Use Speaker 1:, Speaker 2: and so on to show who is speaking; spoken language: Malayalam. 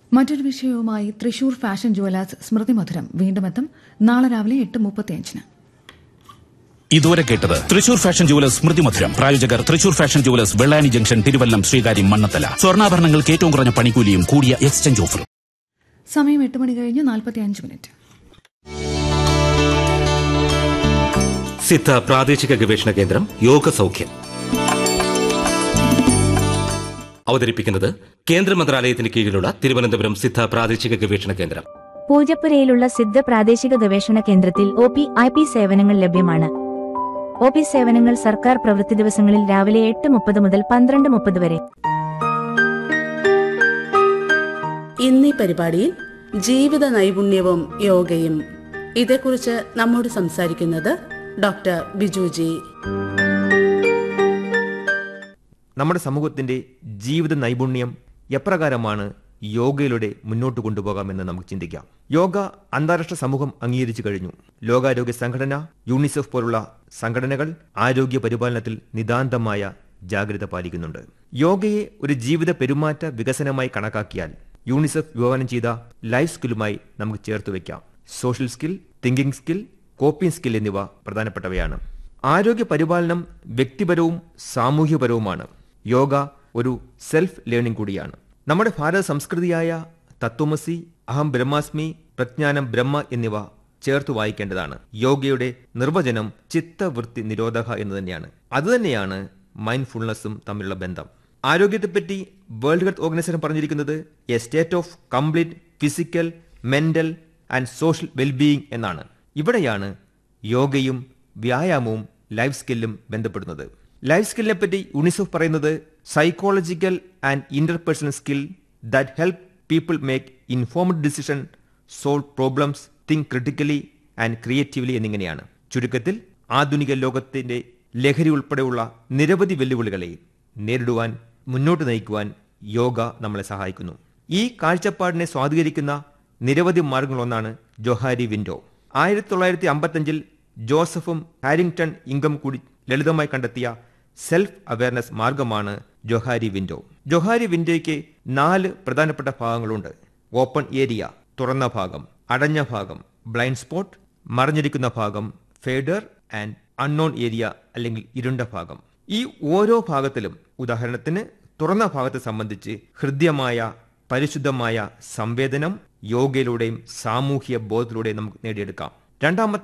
Speaker 1: മറ്റൊരു വിഷയവുമായി തൃശൂർ ഫാഷൻ ജുവലേഴ്സ് സ്മൃതി മധുരം വീണ്ടും എത്തും നാളെ രാവിലെ എട്ട് മുപ്പത്തിയഞ്ചിന്
Speaker 2: ഇതുവരെ കേട്ടത് തൃശൂർ ഫാഷൻ ജുവലേഴ്സ് സ്മൃതി മധുരം പ്രായോജകർ Thrissur fashion jewellers Vellani junction Thiruvallam Sreekaryam Mannanthala സ്വർണ്ണാഭരണങ്ങൾക്ക് ഏറ്റവും കുറഞ്ഞ പണിക്കൂലിയും കൂടിയ എക്സ്ചേഞ്ച് ഓഫറും
Speaker 1: സമയം എട്ട് മണി കഴിഞ്ഞ് നാൽപ്പത്തിയഞ്ച് മിനിറ്റ്
Speaker 3: സിദ്ധ പ്രാദേശിക ഗവേഷണ കേന്ദ്രം യോഗ സൗഖ്യം അവതരിപ്പിക്കുന്നത് കേന്ദ്ര മന്ത്രാലയത്തിന് കീഴിലുള്ള തിരുവനന്തപുരം സിദ്ധ പ്രാദേശിക ഗവേഷണ കേന്ദ്രം
Speaker 4: പൂജപ്പുരയിലുള്ള സിദ്ധ പ്രാദേശിക ഗവേഷണ കേന്ദ്രത്തിൽ ഒ പി ഐ പി സേവനങ്ങൾ ലഭ്യമാണ് ഒ പി സേവനങ്ങൾ സർക്കാർ പ്രവൃത്തി ദിവസങ്ങളിൽ രാവിലെ എട്ട് മുപ്പത് മുതൽ പന്ത്രണ്ട് മുപ്പത് വരെ
Speaker 5: ഇന്നീ പരിപാടിയിൽ ജീവിത നൈപുണ്യവും യോഗയും ഇതേക്കുറിച്ച് നമ്മോട് സംസാരിക്കുന്നത് ഡോക്ടർ ബിജുജി
Speaker 6: നമ്മുടെ സമൂഹത്തിന്റെ ജീവിത നൈപുണ്യം എപ്രകാരമാണ് യോഗയിലൂടെ മുന്നോട്ട് കൊണ്ടുപോകാമെന്ന് നമുക്ക് ചിന്തിക്കാം യോഗ അന്താരാഷ്ട്ര സമൂഹം അംഗീകരിച്ചു കഴിഞ്ഞു ലോകാരോഗ്യ സംഘടന യൂണിസെഫ് പോലുള്ള സംഘടനകൾ ആരോഗ്യ പരിപാലനത്തിൽ നിതാന്തമായ ജാഗ്രത പാലിക്കുന്നുണ്ട് യോഗയെ ഒരു ജീവിത പെരുമാറ്റ വികസനമായി കണക്കാക്കിയാൽ യൂണിസെഫ് വിഭാവനം ചെയ്ത ലൈഫ് സ്കില്ലുമായി നമുക്ക് ചേർത്ത് വെക്കാം social skill thinking skill coping skill എന്നിവ പ്രധാനപ്പെട്ടവയാണ് ആരോഗ്യ പരിപാലനം വ്യക്തിപരവും സാമൂഹ്യപരവുമാണ് യോഗ ഒരു സെൽഫ് ലേണിംഗ് കൂടിയാണ് നമ്മുടെ ഭാരത സംസ്കൃതിയായ തത്വമസി അഹം ബ്രഹ്മാസ്മി പ്രജ്ഞാനം ബ്രഹ്മ എന്നിവ ചേർത്ത് വായിക്കേണ്ടതാണ് യോഗയുടെ നിർവചനം ചിത്തവൃത്തി നിരോധക എന്ന് തന്നെയാണ് അതുതന്നെയാണ് മൈൻഡ്ഫുൾനെസ്സും തമ്മിലുള്ള ബന്ധം ആരോഗ്യത്തെപ്പറ്റി വേൾഡ് ഹെൽത്ത് ഓർഗനൈസേഷൻ പറഞ്ഞിരിക്കുന്നത് a state of complete physical mental and social wellbeing എന്നാണ് ഇവിടെയാണ് യോഗയും വ്യായാമവും ലൈഫ് സ്കില്ലും ബന്ധപ്പെടുന്നത് ലൈഫ് സ്കില്ലിനെ പറ്റി യുണിസെഫ് പറയുന്നത് psychological and interpersonal skill that help people make informed decision solve problems think critically and creatively എന്നിങ്ങനെയാണ് ചുരുക്കത്തിൽ ആധുനിക ലോകത്തിന്റെ ലഹരി ഉൾപ്പെടെയുള്ള നിരവധി വെല്ലുവിളികളെ നേരിടുവാൻ മുന്നോട്ട് നയിക്കുവാൻ യോഗ നമ്മളെ സഹായിക്കുന്നു ഈ കാഴ്ചപ്പാടിനെ സ്വാധീകരിക്കുന്ന നിരവധി മാർഗങ്ങളൊന്നാണ് ജൊഹാരി വിൻഡോ ആയിരത്തി തൊള്ളായിരത്തി അമ്പത്തഞ്ചിൽ ജോസഫും ഹാരിങ്ടൺ ഇംഗം കൂടി ലളിതമായി കണ്ടെത്തിയ സെൽഫ് അവയർനെസ് മാർഗമാണ് ജൊഹാരി വിൻഡോ ജൊഹാരി വിൻഡോയ്ക്ക് നാല് പ്രധാനപ്പെട്ട ഭാഗങ്ങളുണ്ട് ഓപ്പൺ ഏരിയ തുറന്ന ഭാഗം അടഞ്ഞ ഭാഗം ബ്ലൈൻഡ് സ്പോട്ട് മറഞ്ഞിരിക്കുന്ന ഭാഗം ഫേഡർ ആൻഡ് അൺനോൺ ഏരിയ അല്ലെങ്കിൽ ഇരുണ്ട ഭാഗം ഈ ഓരോ ഭാഗത്തിലും ഉദാഹരണത്തിന് തുറന്ന ഭാഗത്തെ സംബന്ധിച്ച് ഹൃദ്യമായ പരിശുദ്ധമായ സംവേദനം യോഗയിലൂടെയും സാമൂഹ്യ ബോധത്തിലൂടെയും നമുക്ക് നേടിയെടുക്കാം രണ്ടാമത്തെ